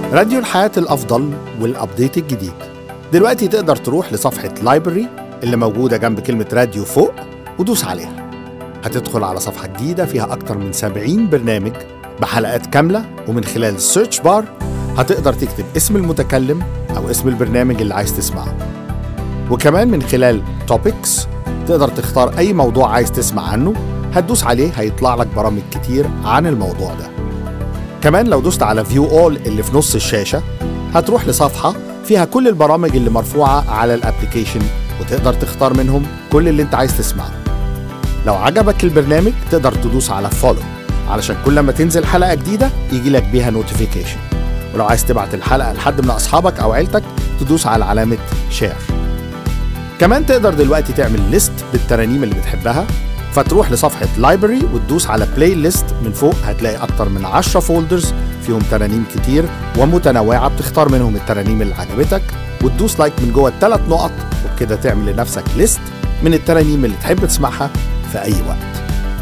راديو الحياة الأفضل والأبديت الجديد دلوقتي تقدر تروح لصفحة لايبرري اللي موجودة جنب كلمة راديو فوق ودوس عليها هتدخل على صفحة جديدة فيها أكتر من 70 برنامج بحلقات كاملة ومن خلال السيرش بار هتقدر تكتب اسم المتكلم أو اسم البرنامج اللي عايز تسمعه وكمان من خلال توبكس تقدر تختار أي موضوع عايز تسمع عنه هتدوس عليه هيطلع لك برامج كتير عن الموضوع ده كمان لو دوست على فيو اول اللي في نص الشاشة هتروح لصفحة فيها كل البرامج اللي مرفوعة على الابليكيشن وتقدر تختار منهم كل اللي انت عايز تسمعه لو عجبك البرنامج تقدر تدوس على فولو علشان كل ما تنزل حلقة جديدة يجي لك بيها نوتيفيكيشن ولو عايز تبعت الحلقة لحد من أصحابك أو عيلتك تدوس على علامة شير كمان تقدر دلوقتي تعمل ليست بالترانيم اللي بتحبها فتروح لصفحة لايبرري وتدوس على بلاي ليست من فوق هتلاقي أكتر من 10 فولدرز فيهم ترانيم كتير ومتنوعة بتختار منهم الترانيم اللي عجبتك وتدوس لايك من جوه الثلاث نقط وبكده تعمل لنفسك ليست من الترانيم اللي تحب تسمعها في أي وقت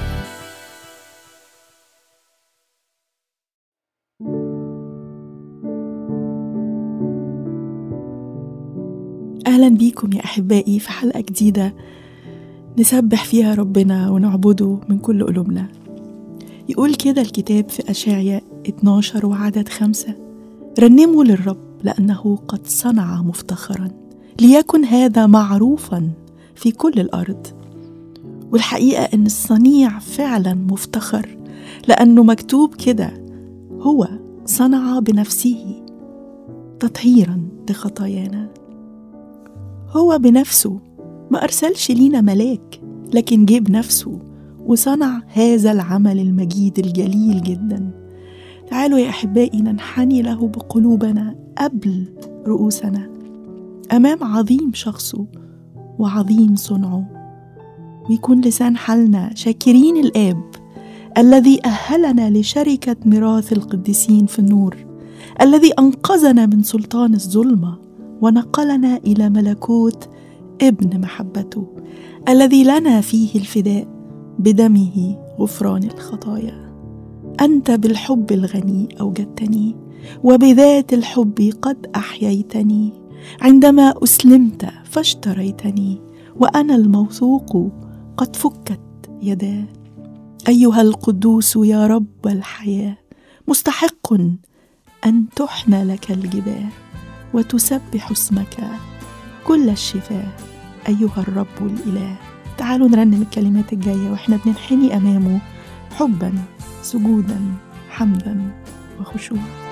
أهلا بيكم يا أحبائي في حلقة جديدة نسبح فيها ربنا ونعبده من كل قلوبنا يقول كده الكتاب في أشعيا 12 وعدد خمسة رنموا للرب لأنه قد صنع مفتخرا ليكن هذا معروفا في كل الأرض والحقيقة إن الصنيع فعلا مفتخر لأنه مكتوب كده هو صنع بنفسه تطهيرا لخطايانا هو بنفسه ما أرسلش لينا ملاك لكن جيب نفسه وصنع هذا العمل المجيد الجليل جدا تعالوا يا أحبائي ننحني له بقلوبنا قبل رؤوسنا أمام عظيم شخصه وعظيم صنعه ويكون لسان حالنا شاكرين الآب الذي أهلنا لشركة ميراث القديسين في النور الذي أنقذنا من سلطان الظلمة ونقلنا إلى ملكوت ابن محبته الذي لنا فيه الفداء بدمه غفران الخطايا انت بالحب الغني اوجدتني وبذات الحب قد احييتني عندما اسلمت فاشتريتني وانا الموثوق قد فكت يداه ايها القدوس يا رب الحياه مستحق ان تحنى لك الجباه وتسبح اسمك كل الشفاء أيها الرب الإله تعالوا نرنم الكلمات الجاية وإحنا بننحني أمامه حبا سجودا حمدا وخشوعا